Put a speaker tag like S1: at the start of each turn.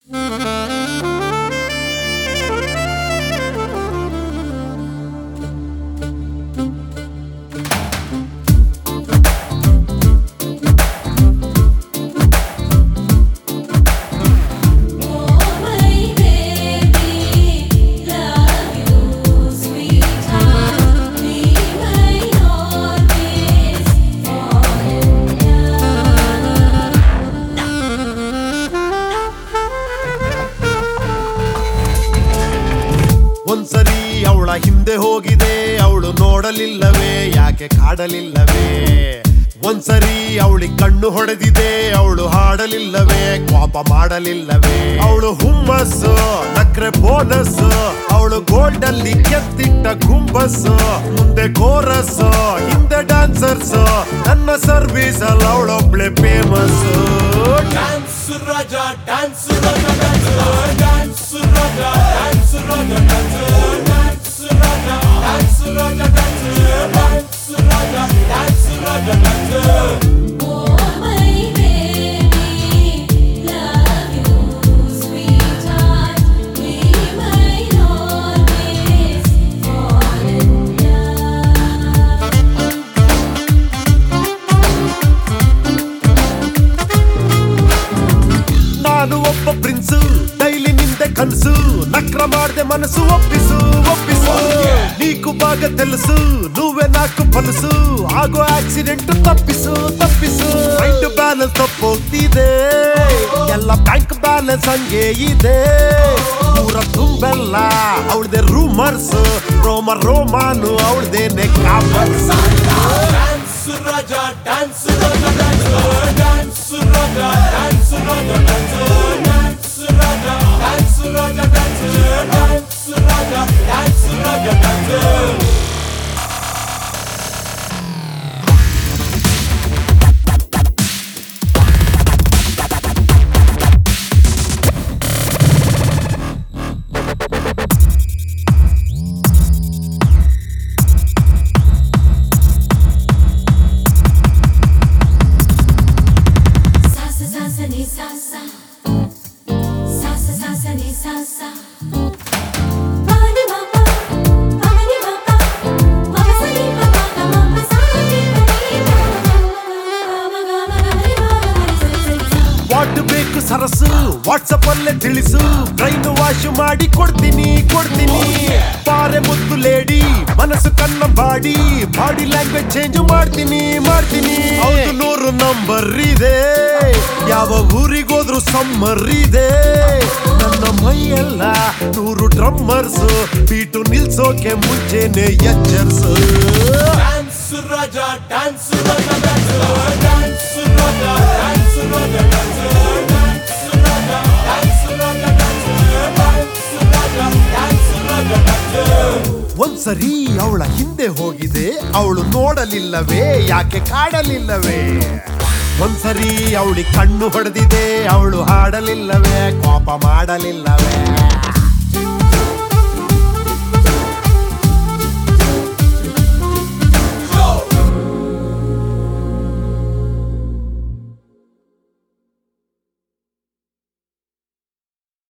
S1: my baby, love you, sweetheart. Be my always
S2: ಒಂದ್ಸರಿ ಅವಳ ಹಿಂದೆ ಹೋಗಿದೆ ಅವಳು ನೋಡಲಿಲ್ಲವೇ ಯಾಕೆ ಕಾಡಲಿಲ್ಲವೇ ಒಂದ್ಸರಿ ಅವಳಿಗೆ ಕಣ್ಣು ಹೊಡೆದಿದೆ ಅವಳು ಹಾಡಲಿಲ್ಲವೇ ಕೋಪ ಮಾಡಲಿಲ್ಲವೇ ಅವಳು ಹುಮ್ಮಸ್ಸು ನಕ್ರೆ ಬೋನಸ್ ಅವಳು ಗೋಲ್ಡ್ ಅಲ್ಲಿ ಕೆತ್ತಿಟ್ಟ ಗುಂಬಸ್ ಮುಂದೆ ಕೋರಸ್ ಹಿಂದೆ ಡಾನ್ಸರ್ಸ್ ನನ್ನ ಸರ್ವಿಸ್ ಅಲ್ಲಿ ಅವಳೊಬ್ಳೆ famous
S3: Dance Raja, dance Raja, dance, dance Raja, dance Raja, dance, dance Raja, dance Raja, dance, dance Raja, dance Raja, dance.
S1: Oh my baby, love you, sweetheart. Be my always fall in love.
S2: ನಾನು ಒಬ್ಬ prince daily ನಿಂದೆ ಕನ್ಸು ನಕ್ರ ಮಾಡ್ದೆ ಮನಸ್ಸು ಒಪ್ಪಿಸು ಒಪ್ಪಿಸು ನೀಕು ಭಾಗ తెలుసు నువ్వే నాకు ಪನಸು ಆಗೋ ಆಕ್ಸಿಡೆಂಟ್ ತಪ್ಪಿಸು ತಪ್ಪಿಸು ಮೈಂಡ್ ಬ್ಯಾಲೆನ್ಸ್ ತಪ್ಪೋಗ್ತಿದೆ ಎಲ್ಲ ಬ್ಯಾಂಕ್ ಬ್ಯಾಲೆನ್ಸ್ ಹಂಗೆ ಇದೆ ಊರ ತುಂಬೆಲ್ಲ ಅವಳದೆ ರೂಮರ್ಸ್ ರೋಮ ರೋಮಾನು ಅವಳದೇನೆ commerce
S3: Dance Raja, dance Raja, dance, dance Raja, dance Raja, dance, dance Raja, dance Raja, dance, dance Raja, dance Raja, dance.
S1: Sasa sasa ni sasa. Sasa sasa ni sasa. Pani mama, pani mama, mama sani mama, mama sani mama, mama
S2: what ಬೇಕು ಸರಸು WhatsApp ಅಲ್ಲೇ ತಿಳಿಸು train wash ಮಾಡಿ ಕೊಡ್ತೀನಿ ಕೊಡ್ತೀನಿ ಪಾರೆ ಮುದ್ದು lady ಮನಸ್ಸು ಕಣ್ಣ ಬಾಡಿ ಬಾಡಿ ಲ್ಯಾಂಗ್ವೇಜ್ ಚೇಂಜ್ ಮಾಡ್ತೀನಿ ಮಾಡ್ತೀನಿ ಹೌದು ನೂರು ನಂಬರ್ ಇದೆ ಯಾವ ಊರಿಗೋದ್ರು ಸಮ್ಮರ್ ಇದೆ ನನ್ನ ಮೈಯೆಲ್ಲ ನೂರು ಡ್ರಮ್ಮರ್ಸ್ ಬೀಟು ನಿಲ್ಸೋಕೆ ಮುಂಚೆನೆ ಎಚ್ಚರ್ಸು
S3: Dance Raja, dance Raja, dance, dance Raja, dance Raja, dance, dance Raja, dance Raja, dance, dance Raja, dance Raja, dance.
S2: ಒಂದ್ಸರಿ ಅವಳ ಹಿಂದೆ ಹೋಗಿದೆ ಅವಳು ನೋಡಲಿಲ್ಲವೇ ಯಾಕೆ ಕಾಡಲಿಲ್ಲವೇ ಒಂದ್ಸರಿ ಅವಳಿ ಕಣ್ಣು ಹೊಡೆದಿದೆ ಅವಳು ಹಾಡಲಿಲ್ಲವೇ ಕೋಪ ಮಾಡಲಿಲ್ಲವೇ